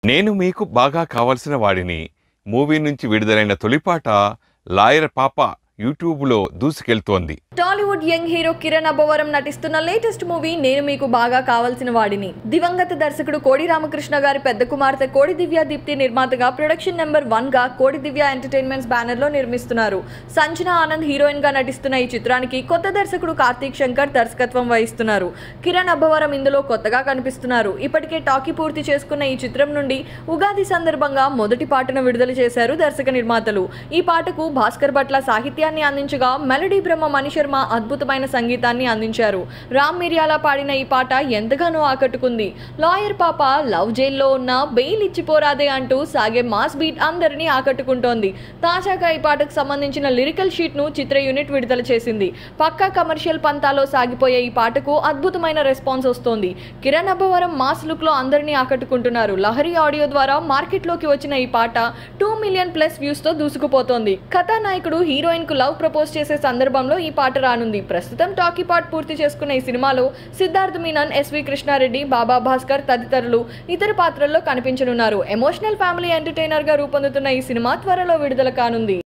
నేను మీకు బాగా కావలసిన వాడిని మూవీ నుంచి విడుదలైన తొలిపాట లాయర్ పాప యూట్యూబ్లో దూసుకెళ్తోంది Tollywood young hero Kiran Abbavaram నటిస్తున్న లేటెస్ట్ మూవీ నేను మీకు బాగా కావాల్సిన వాడిని దివంగత దర్శకుడు కోడి రామకృష్ణ గారి పెద్ద కుమార్తె కోడి దివ్య దీప్తి నిర్మాతగా ప్రొడక్షన్ నెంబర్ వన్ గా కోడి దివ్య ఎంటర్టైన్మెంట్స్ బ్యానర్ లో నిర్మిస్తున్నారు సంజన ఆనంద్ హీరోయిన్ గా నటిస్తున్న ఈ చిత్రానికి కొత్త దర్శకుడు కార్తీక్ శంకర్ దర్శకత్వం వహిస్తున్నారు కిరణ్ అబ్బవరం ఇందులో కొత్తగా కనిపిస్తున్నారు ఇప్పటికే టాకీ పూర్తి చేసుకున్న ఈ చిత్రం నుండి ఉగాది సందర్భంగా మొదటి పాటను విడుదల చేశారు దర్శక నిర్మాతలు ఈ పాటకు భాస్కర్ భట్ల సాహిత్యాన్ని అందించగా మెలడీ బ్రహ్మ మణిశర్మ అద్భుతమైన సంగీతాన్ని అందించారు రామ్ మిర్యాల పాడిన ఈ పాట ఎంతగానో ఆకట్టుకుంది లాయర్ పాప లవ్ జైల్లో ఉన్న బెయిల్ ఇచ్చిపోరాదే అంటూ సాగే మాస్ బీట్ అందరినీ ఆకట్టుకుంటోంది తాజాగా ఈ పాటకు సంబంధించిన లిరికల్ షీట్ ను చిత్ర యూనిట్ విడుదల చేసింది పక్కా కమర్షియల్ పంతాలో సాగిపోయే ఈ పాటకు అద్భుతమైన రెస్పాన్స్ వస్తోంది కిరణ్ అబ్బవరం మాస్ లుక్ లో అందరినీ ఆకట్టుకుంటున్నారు లహరి ఆడియో ద్వారా మార్కెట్ లోకి వచ్చిన ఈ పాట టూ మిలియన్ ప్లస్ వ్యూస్ తో దూసుకుపోతోంది కథానాయకుడు హీరోయిన్ కు లవ్ ప్రపోజ్ చేసే సందర్భంలో ఈ పాట రానుంది ప్రస్తుతం టాకీ పార్ట్ పూర్తి చేసుకున్న ఈ సినిమాలో సిద్ధార్థ్ మీనన్ ఎస్వి కృష్ణారెడ్డి బాబా భాస్కర్ తదితరులు ఇతర పాత్రల్లో కనిపించనున్నారు ఎమోషనల్ ఫ్యామిలీ ఎంటర్టైనర్ గా రూపొందుతున్న ఈ సినిమా త్వరలో విడుదల కానుంది